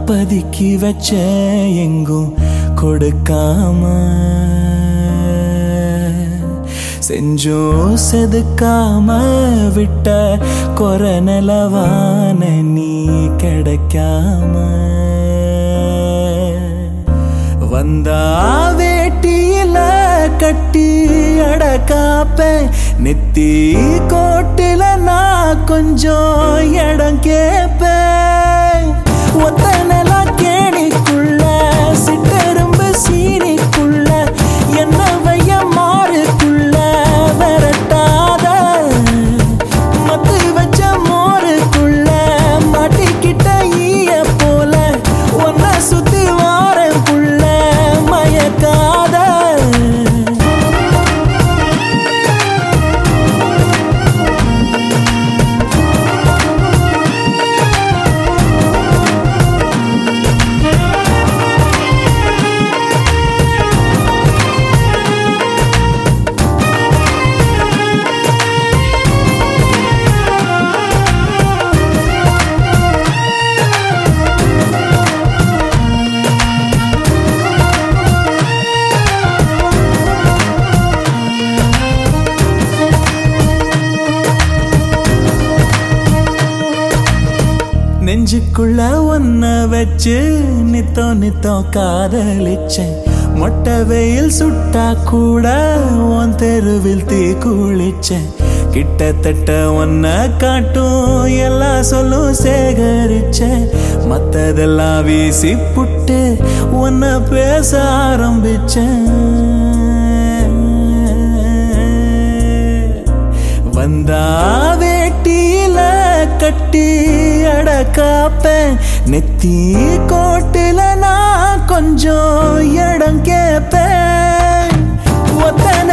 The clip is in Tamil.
பதுக்கி வச்ச எங்கும் கொடுக்காம செஞ்சோம் செதுக்காம விட்ட கொர நிலவான நீ கிடைக்காம வந்தா வேட்டியில கட்டி அடக்காப்ப நெத்தி கோட்டில நான் கொஞ்சம் இடம் கேப்பேன் ஒத்த நிலா கேணிக்குள்ள சிட்டெரும்பு சீனிக்குள்ள என்ன வைய மாறுக்குள்ள விரட்டாத மத்து வச்ச மோருக்குள்ள மாட்டிக்கிட்ட ஈய போல ஒன்ன சுத்தி வாரேன் புள்ள மயக்காத நெஞ்சுக்குள்ள ஒன்ன வச்சு நித்தோ நித்தோ காதலிச்சேன் மொட்டை வெயில் சுட்டா கூட உன் தெருவில் தீ குளிச்சேன் கிட்டத்தட்ட ஒன்ன காட்டும் எல்லா சொல்லும் சேகரிச்சேன் மத்ததெல்லாம் வீசி புட்டு உன்ன பேச ஆரம்பிச்சேன் வந்தா வேட்டியில கட்டி அடக்காப்பேன் நெத்தி கோட்டில நான் கொஞ்சம் இடம் கேப்பேன் ஒத்த